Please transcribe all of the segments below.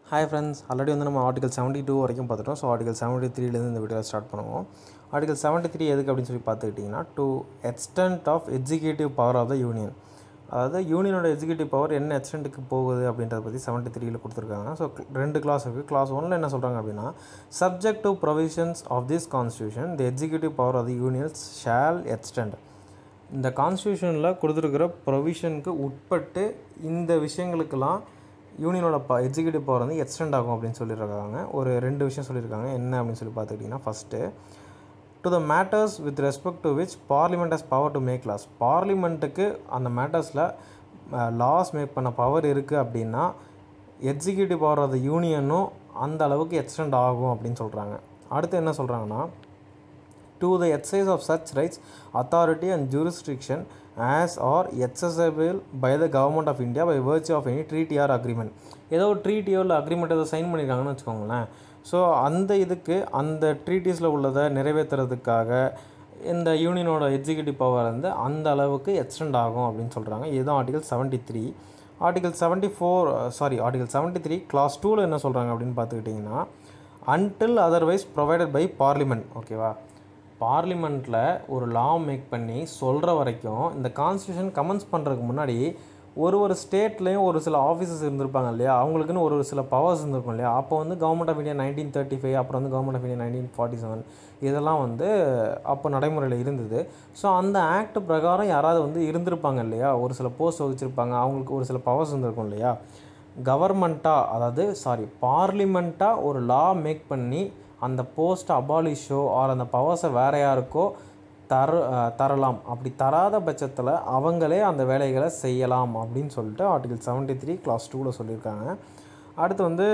Hi friends already வந்து நம்ம article seventy two வரைக்கும் பார்த்துட்டோம் ஸோ ஆர்டிகல் செவன்ட்டி த்ரீலேருந்து இந்த வீடியோ ஸ்டார்ட் பண்ணுவோம் ஆர்டிகல் செவன்ட்டி த்ரீ எதுக்கு அப்படின்னு சொல்லி பார்த்துக்கிட்டிங்கன்னா to extent of executive power of the union அதாவது யூனியனோட எக்ஸிக்யூட்டிவ் பவர் என்ன எக்ஸ்டென்ட்டுக்கு போகுது அப்படின்றத பற்றி செவன்ட்டி த்ரீல கொடுத்துருக்காங்க ஸோ ரெண்டு கிளாஸ் இருக்குது கிளாஸ் ஒன்ல என்ன சொல்கிறாங்க அப்படின்னா subject to provisions of this constitution the executive power of the unions shall extend இந்த கான்ஸ்டியூஷனில் கொடுத்துருக்கிற ப்ரொவிஷனுக்கு உட்பட்டு இந்த விஷயங்களுக்கெல்லாம் யூனியனோட ப எக்ஸிக்யூட்டிவ் பவர் வந்து எக்ஸ்டெண்ட் ஆகும் அப்படின்னு சொல்லியிருக்காங்க ஒரு ரெண்டு விஷயம் சொல்லியிருக்காங்க என்ன அப்படின்னு சொல்லி பார்த்துக்கிட்டிங்கன்னா first to the matters with respect to which parliament has power to make laws பார்லிமெண்ட்டுக்கு அந்த மேட்டர்ஸில் லாஸ் மேக் பண்ண பவர் இருக்குது அப்படின்னா எக்ஸிக்யூட்டிவ் பவர் ஆஃப் த யூனியனும் அந்த அளவுக்கு எக்ஸ்டெண்ட் ஆகும் அப்படின்னு சொல்கிறாங்க அடுத்து என்ன சொல்கிறாங்கன்னா to the exercise of such rights, authority and jurisdiction as are accessible by the government of India by virtue of any treaty or agreement. ஏதோ ஒரு ட்ரீட்டியோ இல்லை அக்ரிமெண்ட் ஏதோ சைன் பண்ணியிருக்காங்கன்னு வச்சுக்கோங்களேன் ஸோ அந்த இதுக்கு அந்த ட்ரீட்டிஸில் உள்ளதை நிறைவேற்றுறதுக்காக இந்த யூனியனோட எக்ஸிக்யூட்டிவ் பவர் வந்து அந்த அளவுக்கு எக்ஸ்டெண்ட் ஆகும் அப்படின்னு சொல்கிறாங்க இதுதான் article seventy three article seventy four sorry article seventy three clause டூவில் என்ன சொல்கிறாங்க அப்படின்னு பார்த்துக்கிட்டிங்கன்னா until otherwise provided by parliament ஓகேவா பார்லிமெண்ட்டில் ஒரு லா மேக் பண்ணி சொல்கிற வரைக்கும் இந்த கான்ஸ்டியூஷன் கமெண்ட்ஸ் பண்ணுறதுக்கு முன்னாடி ஒரு ஒரு ஸ்டேட்லேயும் ஒரு சில ஆஃபீஸஸ் இருந்திருப்பாங்க இல்லையா அவங்களுக்குன்னு ஒரு ஒரு சில பவர்ஸ் இருந்திருக்கும் இல்லையா அப்போ வந்து government of India nineteen thirty five அப்புறம் வந்து government of India nineteen forty seven இதெல்லாம் வந்து அப்போ நடைமுறையில் இருந்தது ஸோ அந்த ஆக்ட் பிரகாரம் யாராவது வந்து இருந்திருப்பாங்க இல்லையா ஒரு சில போஸ்ட் வகிச்சிருப்பாங்க அவங்களுக்கு ஒரு சில பவர்ஸ் இருந்திருக்கும் இல்லையா கவர்மெண்ட்டாக அதாவது சாரி பார்லிமெண்ட்டாக ஒரு லா மேக் பண்ணி அந்த போஸ்ட்டை அபாலிஷோ ஆர் அந்த பவர்ஸை வேற யாருக்கோ தர தரலாம் அப்படி தராத பட்சத்தில் அவங்களே அந்த வேலைகளை செய்யலாம் அப்படின்னு சொல்லிட்டு ஆர்டிகல் செவன்ட்டி த்ரீ கிளாஸ் டூவில் சொல்லியிருக்காங்க அடுத்து வந்து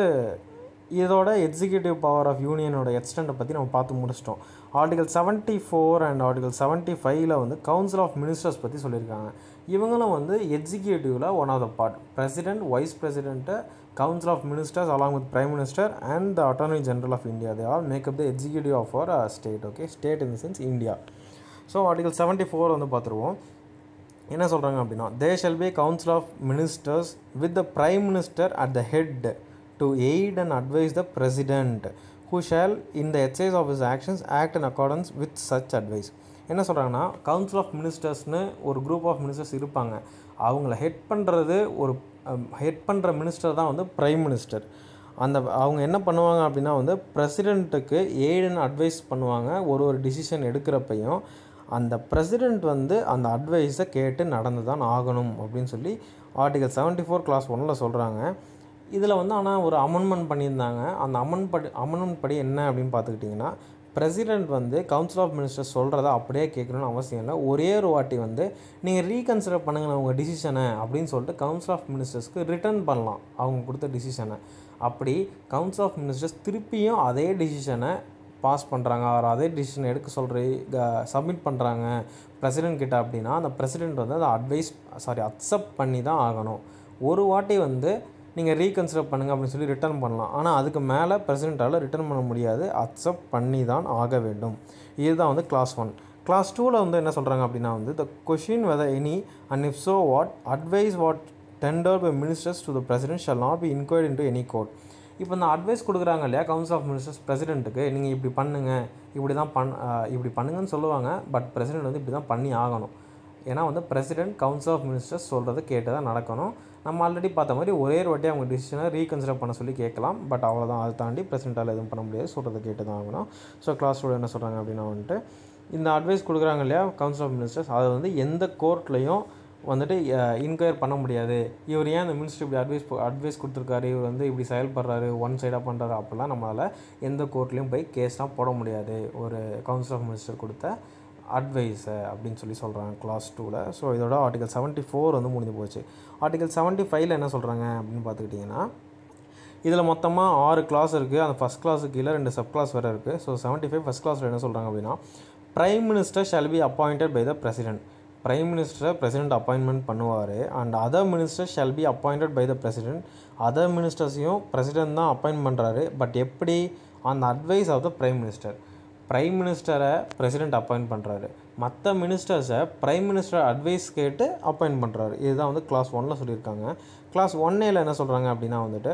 இதோட எக்ஸிக்யூட்டிவ் பவர் ஆஃப் யூனியனோட எக்ஸ்டெண்ட்டை பற்றி நம்ம பார்த்து முடிச்சிட்டோம் article seventy four and article seventy ஃபைவ்ல வந்து கவுன்சில் ஆஃப் மினிஸ்டர்ஸ் பற்றி சொல்லியிருக்காங்க இவங்களும் வந்து எக்ஸிக்யூட்டிவில் one of the part president vice president council of ministers along with prime minister and the attorney general of India they all make up the executive of our state okay state in the sense India so article seventy four வந்து பார்த்துருவோம் என்ன சொல்கிறாங்க அப்படின்னா they shall be council of ministers with the prime minister at the head to aid and advise the president who shall in the exercise of his actions act in accordance with such advice என்ன சொல்கிறாங்கன்னா council of மினிஸ்டர்ஸ்னு ஒரு group of ministers இருப்பாங்க அவங்கள head பண்ணுறது ஒரு head பண்ணுற minister தான் வந்து பிரைம் மினிஸ்டர் அந்த அவங்க என்ன பண்ணுவாங்க அப்படின்னா வந்து பிரசிடெண்ட்டுக்கு எய்டுன்னு அட்வைஸ் பண்ணுவாங்க ஒரு ஒரு டிசிஷன் எடுக்கிறப்பையும் அந்த பிரசிடெண்ட் வந்து அந்த அட்வைஸை கேட்டு நடந்து தான் ஆகணும் அப்படின்னு சொல்லி ஆர்டிகல் செவன்ட்டி ஃபோர் கிளாஸ் ஒன்னில் சொல்கிறாங்க இதில் வந்து ஆனால் ஒரு அமெண்ட்மெண்ட் பண்ணியிருந்தாங்க அந்த அமெண்ட் படி அமெண்ட்மெண்ட் படி என்ன அப்படின்னு பார்த்துக்கிட்டிங்கன்னா பிரசிடெண்ட் வந்து கவுன்சில் ஆஃப் மினிஸ்டர்ஸ் சொல்கிறத அப்படியே கேட்கணும்னு அவசியம் இல்லை ஒரே ஒரு வாட்டி வந்து நீங்கள் ரீகன்சிடர் பண்ணுங்களேன் உங்கள் டிசிஷனை அப்படின்னு சொல்லிட்டு கவுன்சில் ஆஃப் மினிஸ்டர்ஸ்க்கு ரிட்டர்ன் பண்ணலாம் அவங்க கொடுத்த டிசிஷனை அப்படி கவுன்சில் ஆஃப் மினிஸ்டர்ஸ் திருப்பியும் அதே டிசிஷனை பாஸ் பண்ணுறாங்க அவர் அதே டிசிஷன் எடுக்க சொல்கிற சப்மிட் பண்ணுறாங்க பிரசிடென்ட் கிட்ட அப்படின்னா அந்த பிரசிடென்ட் வந்து அதை அட்வைஸ் சாரி அக்செப்ட் பண்ணி தான் ஆகணும் ஒரு வாட்டி வந்து நீங்கள் ரீகன்சிடர் பண்ணுங்கள் அப்படின்னு சொல்லி ரிட்டர்ன் பண்ணலாம் ஆனால் அதுக்கு மேலே பிரசிடெண்ட்டால் ரிட்டர்ன் பண்ண முடியாது அக்செப்ட் பண்ணி தான் ஆக வேண்டும் இதுதான் வந்து கிளாஸ் ஒன் கிளாஸ் டூவில் வந்து என்ன சொல்கிறாங்க அப்படின்னா வந்து the question whether any and if so what advice what tender by ministers to the president shall not be inquired in to any court இப்போ இந்த அட்வைஸ் கொடுக்குறாங்க இல்லையா கவுன்சில் ஆஃப் மினிஸ்டர்ஸ் பிரசிடென்ட்டுக்கு நீங்கள் இப்படி பண்ணுங்கள் இப்படி தான் பண் இப்படி பண்ணுங்கன்னு சொல்லுவாங்க பட் பிரசிடென்ட் வந்து இப்படி தான் பண்ணி ஆகணும் ஏன்னா வந்து பிரசிடென்ட் கவுன்சில் ஆஃப் மினிஸ்டர்ஸ் சொல்கிறத கேட்டு தான் நடக்கணும் நம்ம ஆல்ரெடி பார்த்த மாதிரி ஒரே ஒரு வாட்டி அவங்க டிசிஷனை ரீகன்சிடர் பண்ண சொல்லி கேட்கலாம் பட் அவ்வளோதான் அதை தாண்டி பிரசிடென்ட்டால் எதுவும் பண்ண முடியாது சொல்கிறத கேட்டு தான் ஆகணும் ஸோ கிளாஸ் டூ என்ன சொல்கிறாங்க அப்படின்னா வந்துட்டு இந்த அட்வைஸ் கொடுக்குறாங்க இல்லையா கவுன்சில் ஆஃப் மினிஸ்டர்ஸ் அதை வந்து எந்த கோர்ட்லேயும் வந்துட்டு இன்கொயர் பண்ண முடியாது இவர் ஏன் இந்த மினிஸ்டர் இப்படி அட்வைஸ் அட்வைஸ் கொடுத்துருக்காரு இவர் வந்து இப்படி செயல்படுறாரு ஒன் சைடாக பண்ணுறாரு அப்படிலாம் நம்மளால் எந்த கோர்ட்லேயும் போய் கேஸ்லாம் போட முடியாது ஒரு கவுன்சில் ஆஃப் மினிஸ்டர் கொடுத்த அட்வைஸை அப்படின்னு சொல்லி சொல்கிறாங்க கிளாஸ் டூவில் ஸோ இதோட ஆர்டிகல் செவன்ட்டி ஃபோர் வந்து முடிஞ்சு போச்சு ஆர்டிகல் செவன்ட்டி ஃபைவ்ல என்ன சொல்கிறாங்க அப்படின்னு பார்த்துக்கிட்டிங்கன்னா இதில் மொத்தமாக ஆறு கிளாஸ் இருக்குது அந்த ஃபஸ்ட் கிளாஸுக்கு கீழே ரெண்டு சப் கிளாஸ் வேறு இருக்குது ஸோ செவன்ட்டி ஃபைவ் ஃபஸ்ட் கிளாஸில் என்ன சொல்கிறாங்க அப்படின்னா prime minister shall be appointed by the president prime மினிஸ்டரை பிரசிடென்ட் அப்பாயின்மெண்ட் பண்ணுவார் and other minister shall be appointed by the president other மினிஸ்டர்ஸையும் பிரசிடென்ட் தான் அப்பாயின்ட் பண்ணுறாரு பட் எப்படி அந்த advice of the prime minister prime மினிஸ்டரை பிரசிடென்ட் அப்பாயிண்ட் பண்ணுறாரு மற்ற மினிஸ்டர்ஸை பிரைம் மினிஸ்டர் அட்வைஸ் கேட்டு அப்பாயிண்ட் பண்ணுறாரு இதுதான் வந்து கிளாஸ் ஒன்னில் சொல்லியிருக்காங்க கிளாஸ் ஒன்னேல என்ன சொல்கிறாங்க அப்படின்னா வந்துட்டு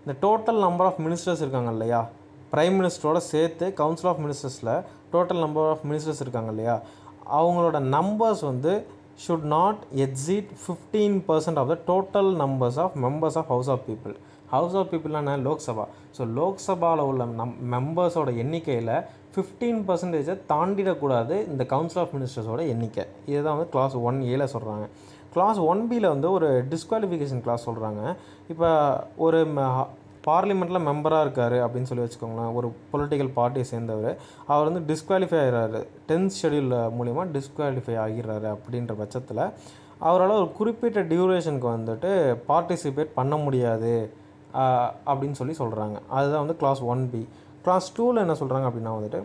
இந்த டோட்டல் நம்பர் ஆஃப் மினிஸ்டர்ஸ் இருக்காங்க இல்லையா பிரைம் மினிஸ்டரோட சேர்த்து கவுன்சில் ஆஃப் மினிஸ்டர்ஸில் டோட்டல் நம்பர் ஆஃப் மினிஸ்டர்ஸ் இருக்காங்க இல்லையா அவங்களோட நம்பர்ஸ் வந்து should not exit fifteen percent of the total numbers of members of house of people house of பீப்புள்னா லோக்சபா ஸோ லோக்சபாவில் உள்ள நம் மெம்பர்ஸோட எண்ணிக்கையில் ஃபிஃப்டீன் பர்சன்டேஜை தாண்டிடக்கூடாது இந்த கவுன்சில் ஆஃப் மினிஸ்டர்ஸோட எண்ணிக்கை இதுதான் வந்து கிளாஸ் ஒன் ஏல சொல்கிறாங்க கிளாஸ் ஒன் பியில் வந்து ஒரு டிஸ்குவாலிஃபிகேஷன் கிளாஸ் சொல்கிறாங்க இப்போ ஒரு பார்லிமெண்ட்டில் மெம்பராக இருக்கார் அப்படின்னு சொல்லி வச்சுக்கோங்களேன் ஒரு பொலிட்டிக்கல் பார்ட்டியை சேர்ந்தவர் அவர் வந்து டிஸ்குவாலிஃபை ஆகிறாரு டென்த் ஷெடியூல் மூலிமா டிஸ்குவாலிஃபை ஆகிறாரு அப்படின்ற பட்சத்தில் அவரால் ஒரு குறிப்பிட்ட டியூரேஷனுக்கு வந்துட்டு பார்ட்டிசிபேட் பண்ண முடியாது ஆஹ், அப்படின்னு சொல்லி சொல்கிறாங்க அதுதான் வந்து கிளாஸ் ஒன் பி கிளாஸ் டூவில் என்ன சொல்கிறாங்க அப்படின்னா வந்துட்டு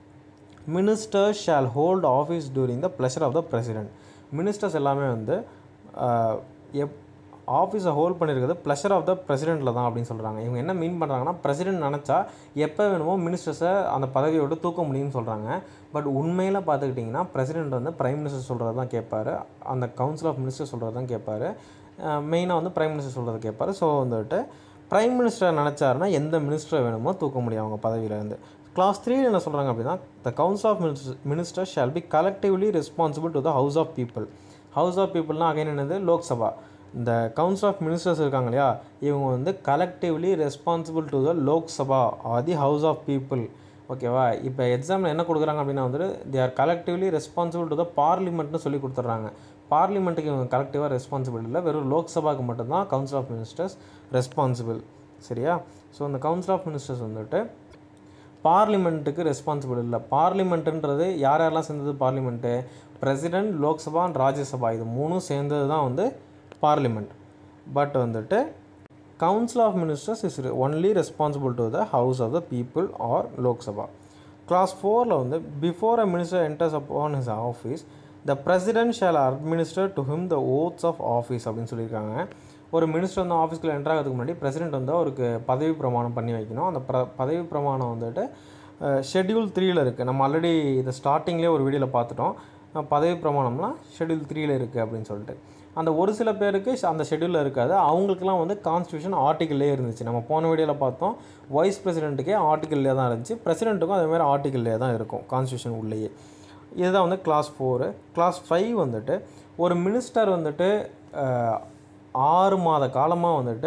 ministers shall hold office during the pleasure of the president ministers எல்லாமே வந்து ஆஹ், எப் ஆஃபீஸை ஹோல்ட் பண்ணியிருக்கிறது ப்ளஷர் ஆஃப் த பிரசிடெண்ட்டில் தான் அப்படின்னு சொல்கிறாங்க இவங்க என்ன மீன் பண்ணுறாங்கன்னா பிரசிடென்ட் நினச்சா எப்போ வேணுமோ மினிஸ்டர்ஸை அந்த பதவியை விட்டு தூக்க முடியும்னு சொல்கிறாங்க பட் உண்மையில் பார்த்துக்கிட்டிங்கன்னா பிரசிடென்ட் வந்து பிரைம் மினிஸ்டர் சொல்கிறது தான் கேட்பாரு அந்த கவுன்சில் ஆஃப் மினிஸ்டர் சொல்கிறது தான் கேட்பாரு மெயினாக வந்து பிரைம் மினிஸ்டர் சொல்கிறது கேட்பாரு ஸோ வந்துட்டு பிரைம் மினிஸ்டர் நினச்சாருன்னா எந்த மினிஸ்டரை வேணுமோ தூக்க முடியும் அவங்க பதவியிலேருந்து கிளாஸ் த்ரீல என்ன சொல்கிறாங்க அப்படின்னா the council of minister minister shall be collectively responsible to the house of people house of பீப்புள்னா அகைன் என்னது லோக்சபா இந்த கவுன்சில் ஆஃப் மினிஸ்டர்ஸ் இருக்காங்க இல்லையா இவங்க வந்து collectively responsible to the Lok Sabha or the house of people ஓகேவா இப்போ எக்ஸாமில் என்ன கொடுக்குறாங்க அப்படின்னா வந்துட்டு they are collectively responsible to the பார்லிமெண்ட்னு சொல்லி கொடுத்துட்றாங்க பார்லிமெண்ட்டுக்கு இவங்க கலெக்டிவாக ரெஸ்பான்சிபிள் இல்லை வெறும் லோக்சபாவுக்கு மட்டும்தான் கவுன்சில் ஆஃப் மினிஸ்டர்ஸ் ரெஸ்பான்சிபிள் சரியா ஸோ இந்த கவுன்சில் ஆஃப் மினிஸ்டர்ஸ் வந்துட்டு பார்லிமெண்ட்டுக்கு ரெஸ்பான்சிபிள் இல்லை பார்லிமெண்ட்டுன்றது யார் யாரெல்லாம் சேர்ந்தது parliament president Lok Sabha and Rajya Sabha இது மூணும் சேர்ந்தது தான் வந்து பார்லிமெண்ட் பட் வந்துட்டு council of ministers is only responsible to the house of the people or Lok Sabha clause ஃபோரில் வந்து before a minister enters upon his office the president shall administer to him the oaths of office அப்படின்னு சொல்லியிருக்காங்க ஒரு minister வந்து ஆஃபீஸ்க்குள்ள enter ஆகிறதுக்கு முன்னாடி president வந்து அவருக்கு பதவி பிரமாணம் பண்ணி வைக்கணும் அந்த பிர பதவி பிரமாணம் வந்துட்டு ஷெட்யூல் த்ரீயில் இருக்குது நம்ம ஆல்ரெடி இதை ஸ்டார்டிங்லேயே ஒரு வீடியோவில் பார்த்துட்டோம் அஹ் பதவி பிரமாணம்லாம் ஷெட்யூல் த்ரீயில் இருக்குது அப்படின்னு சொல்லிட்டு அந்த ஒரு சில பேருக்கு ஷ- அந்த ஷெட்யூலில் இருக்காது அவங்களுக்குலாம் வந்து கான்ஸ்டியூஷன் ஆர்டிக்கல்லே இருந்துச்சு நம்ம போன வீடியோவில் பார்த்தோம் வைஸ் பிரசிடென்ட்டுக்கே ஆர்டிக்கல்லே தான் இருந்துச்சு பிரசிடென்ட்டுக்கும் அதே மாதிரி ஆர்டிக்கல்லே தான் இருக்கும் கான்ஸ்டியூஷன் உள்ளேயே இதுதான் வந்து கிளாஸ் ஃபோரு கிளாஸ் ஃபைவ் வந்துட்டு ஒரு மினிஸ்டர் வந்துட்டு அஹ், ஆறு மாத காலமாக வந்துட்டு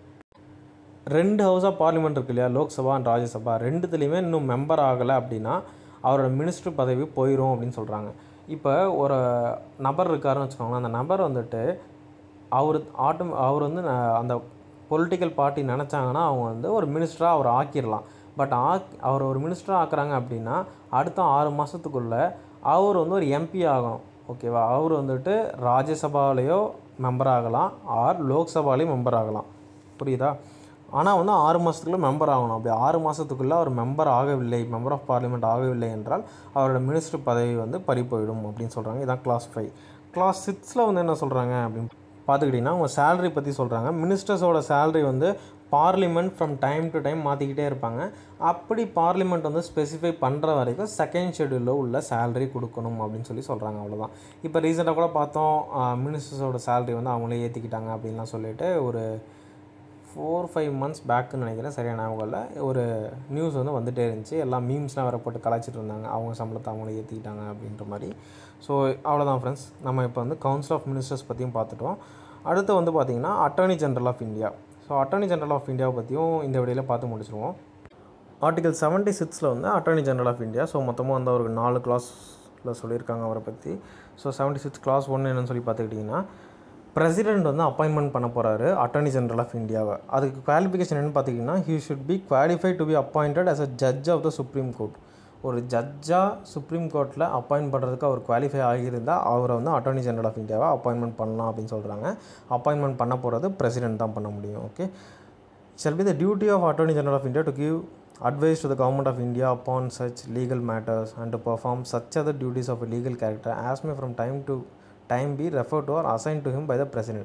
ரெண்டு ஹவுஸ் ஆஃப் பார்லிமெண்ட் இருக்கு இல்லையா லோக்சபா அண்ட் ராஜ்யசபா ரெண்டுத்துலேயுமே இன்னும் மெம்பர் ஆகலை அப்படின்னா அவரோட மினிஸ்டர் பதவி போயிடும் அப்படின்னு சொல்கிறாங்க இப்போ ஒரு நபர் இருக்காருன்னு வச்சுக்கோங்களேன் அந்த நபர் வந்துட்டு அவர் ஆட்டம் அவர் வந்து ந- அந்த பொலிட்டிக்கல் பார்ட்டி நினச்சாங்கன்னா அவங்க வந்து ஒரு மினிஸ்டராக அவர் ஆக்கிடலாம் பட் ஆக் அவர் ஒரு மினிஸ்டராக ஆக்குறாங்க அப்படின்னா அடுத்த ஆறு மாதத்துக்குள்ளே அவர் வந்து ஒரு எம்பி ஆகணும் ஓகேவா அவர் வந்துட்டு ராஜ்யசபாலேயோ மெம்பர் ஆகலாம் ஆர் லோக்சபாலேயும் மெம்பர் ஆகலாம் புரியுதா ஆனால் வந்து ஆறு மாதத்துக்குள்ளே மெம்பர் ஆகணும் அப்படி ஆறு மாதத்துக்குள்ளே அவர் மெம்பர் ஆகவில்லை மெம்பர் ஆஃப் பார்லிமெண்ட் ஆகவில்லை என்றால் அவரோட மினிஸ்டர் பதவி வந்து பறி போயிடும் அப்படின்னு சொல்கிறாங்க இதான் கிளாஸ் ஃபைவ் கிளாஸ் சிக்ஸில் வந்து என்ன சொல்கிறாங்க அப்படின்னு பார்த்துக்கிட்டிங்கன்னா அவங்க சேலரி பற்றி சொல்கிறாங்க மினிஸ்டர்ஸோட சேலரி வந்து parliament from time to time மாற்றிக்கிட்டே இருப்பாங்க அப்படி பார்லிமெண்ட் வந்து ஸ்பெசிஃபை பண்ணுற வரைக்கும் செகண்ட் ஷெடியூலில் உள்ள சேலரி கொடுக்கணும் அப்படின்னு சொல்லி சொல்கிறாங்க அவ்வளோதான் இப்போ ரீசெண்டாக கூட பார்த்தோம் மினிஸ்டர்ஸோட சேலரி வந்து அவங்களே ஏற்றிக்கிட்டாங்க அப்படின்லாம் சொல்லிட்டு ஒரு ஃபோர் ஃபைவ் மந்த்ஸ் பேக்குன்னு நினைக்கிறேன் சரியான ஞாபகம் இல்லை ஒரு நியூஸ் வந்து வந்துட்டே இருந்துச்சு எல்லாம் மீம்ஸ்லாம் வேற போட்டு கலாய்ச்சிட்டு இருந்தாங்க அவங்க சம்பளத்தை அவங்களே ஏற்றிக்கிட்டாங்க அப்படின்ற மாதிரி ஸோ அவ்வளோதான் ஃப்ரெண்ட்ஸ் நம்ம இப்போ வந்து கவுன்சில் ஆஃப் மினிஸ்டர்ஸ் பற்றியும் பார்த்துட்டோம் அடுத்து வந்து பார்த்திங்கன்னா attorney general of India so attorney general of இந்தியாவை பற்றியும் இந்த வீடியோவில் பார்த்து முடிச்சிருவோம் ஆர்டிகல் செவன்ட்டி சிக்ஸில் வந்து attorney general of India so மொத்தமாக வந்து ஒரு நாலு கிளாஸில் சொல்லியிருக்காங்க அவரை பற்றி ஸோ செவன்ட்டி சிக்ஸ் கிளாஸ் ஒன்று என்னன்னு சொல்லி பார்த்துக்கிட்டிங்கன்னா பிரசிடென்ட் வந்து அப்பாயின்மெண்ட் பண்ண போகிறாரு அட்டார்னி ஜெனரல் ஆஃப் இந்தியாவை அதுக்கு குவாலிஃபிகேஷன் என்னன்னு பார்த்திங்கன்னா he should be qualified to be appointed as a judge of the supreme court ஒரு ஜட்ஜாக சுப்ரீம் கோர்ட்டில் அப்பாயின்ட் பண்ணுறதுக்கு அவர் குவாலிஃபை ஆகியிருந்தால் அவரை வந்து அட்டார்னி ஜெனரல் ஆஃப் இந்தியாவை அப்பாயின்மெண்ட் பண்ணலாம் அப்படின்னு சொல்கிறாங்க அப்பாயின்மெண்ட் பண்ண போகிறது பிரசிடென்ட் தான் பண்ண முடியும் okay shall be the duty of Attorney General of India to give advice to the Government of India upon such legal matters and to perform such other duties of a legal character as may from time to time be referred to or assigned to him by the President.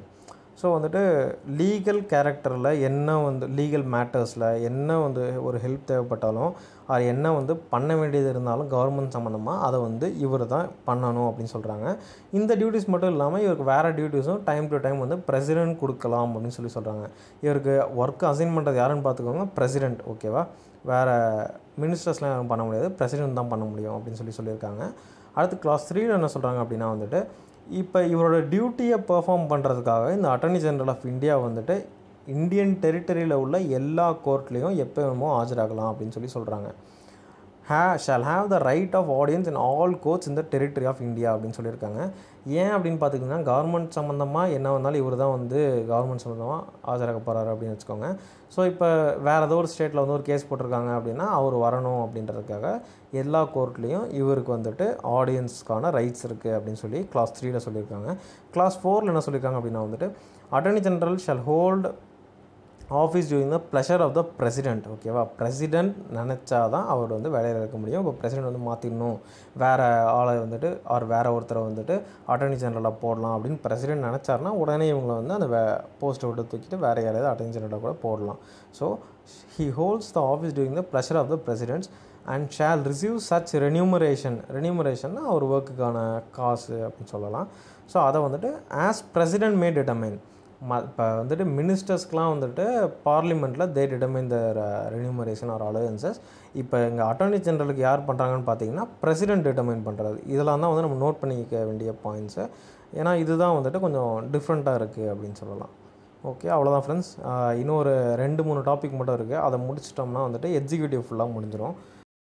So வந்துட்டு legal கேரக்டரில் என்ன வந்து legal மேட்டர்ஸில் என்ன வந்து ஒரு help தேவைப்பட்டாலும் அது என்ன வந்து பண்ண வேண்டியது இருந்தாலும் கவர்மெண்ட் சம்மந்தமாக அதை வந்து இவர் தான் பண்ணணும் அப்படின்னு சொல்கிறாங்க இந்த டியூட்டிஸ் மட்டும் இல்லாமல் இவருக்கு வேறு டியூட்டிஸும் டைம் டு டைம் வந்து பிரசிடென்ட் கொடுக்கலாம் அப்படின்னு சொல்லி சொல்கிறாங்க இவருக்கு ஒர்க் அசைன் பண்ணுறது யாருன்னு பார்த்துக்கோங்க பிரசிடென்ட் ஓகேவா வேறு மினிஸ்டர்ஸ்லாம் யாரும் பண்ண முடியாது பிரசிடென்ட் தான் பண்ண முடியும் அப்படின்னு சொல்லி சொல்லியிருக்காங்க அடுத்து கிளாஸ் த்ரீல என்ன சொல்கிறாங்க அப்படின்னா வந்துட்டு இப்போ இவரோட டியூட்டியை பெர்ஃபார்ம் பண்ணுறதுக்காக இந்த அட்டர்னி ஜெனரல் ஆஃப் இந்தியா வந்துட்டு இந்தியன் டெரிட்டரியில் உள்ள எல்லா கோர்ட்லேயும் எப்போ வேணுமோ ஆஜராகலாம் அப்படின்னு சொல்லி சொல்கிறாங்க he shall have the right of audience in all courts இந்த டெரிட்டரி ஆஃப் இந்தியா அப்படின்னு சொல்லியிருக்காங்க ஏன் அப்படின்னு பார்த்திங்கன்னா கவர்மெண்ட் சம்மந்தமாக என்ன வந்தாலும் இவர் தான் வந்து கவர்மெண்ட் சம்மந்தமாக ஆஜராக போகிறாரு அப்படின்னு வச்சுக்கோங்க ஸோ இப்போ வேறு ஏதோ ஒரு ஸ்டேட்டில் வந்து ஒரு கேஸ் போட்டிருக்காங்க அப்படின்னா அவர் வரணும் அப்படின்றதுக்காக எல்லா கோர்ட்லேயும் இவருக்கு வந்துட்டு ஆடியன்ஸ்க்கான ரைட்ஸ் இருக்குது அப்படின்னு சொல்லி கிளாஸ் த்ரீயில் சொல்லியிருக்காங்க கிளாஸ் ஃபோரில் என்ன சொல்லியிருக்காங்க அப்படின்னா வந்துட்டு attorney general shall hold office during the pleasure of the president ஓகேவா பிரசிடென்ட் நினச்சா தான் அவர் வந்து வேலையில் இருக்க முடியும் இப்போ பிரசிடென்ட் வந்து மாற்றிடணும் வேறு ஆளை வந்துட்டு ஆர் வேறு ஒருத்தரை வந்துட்டு அட்டர்னி ஜெனரலாக போடலாம் அப்படின்னு பிரசிடென்ட் நினச்சாருன்னா உடனே இவங்களை வந்து அந்த வே போஸ்ட்டை விட்டு தூக்கிட்டு வேறு யாரையாவது அட்டர்னி ஜெனரலாக கூட போடலாம் so he holds the office during the pleasure of the president's and shall receive such remuneration ரெனியூமரேஷன்னா அவர் ஒர்க்குக்கான காசு அப்படின்னு சொல்லலாம் ஸோ அதை வந்துட்டு ஆஸ் பிரசிடென்ட் மே டிட்டர்மைன் ம இப்போ வந்துட்டு மினிஸ்டர்ஸ்க்கெலாம் வந்துட்டு பார்லிமெண்ட்டில் they determine the remuneration or allowances இப்போ இங்கே அட்டார்னி ஜெனரலுக்கு யார் பண்ணுறாங்கன்னு பார்த்தீங்கன்னா பிரசிடென்ட் டிட்டர்மைன் பண்ணுறது இதெல்லாம் தான் வந்து நம்ம நோட் பண்ணிக்க வேண்டிய பாயிண்ட்ஸு ஏன்னா இதுதான் வந்துட்டு கொஞ்சம் டிஃப்ரெண்ட்டாக இருக்குது அப்படின்னு சொல்லலாம் ஓகே அவ்வளோதான் ஃப்ரெண்ட்ஸ் இன்னும் ஒரு ரெண்டு மூணு டாபிக் மட்டும் இருக்குது அதை முடிச்சிட்டோம்னா வந்துட்டு எக்ஸிக்யூட்டிவ் ஃபுல்லாக முடிஞ்சிடும்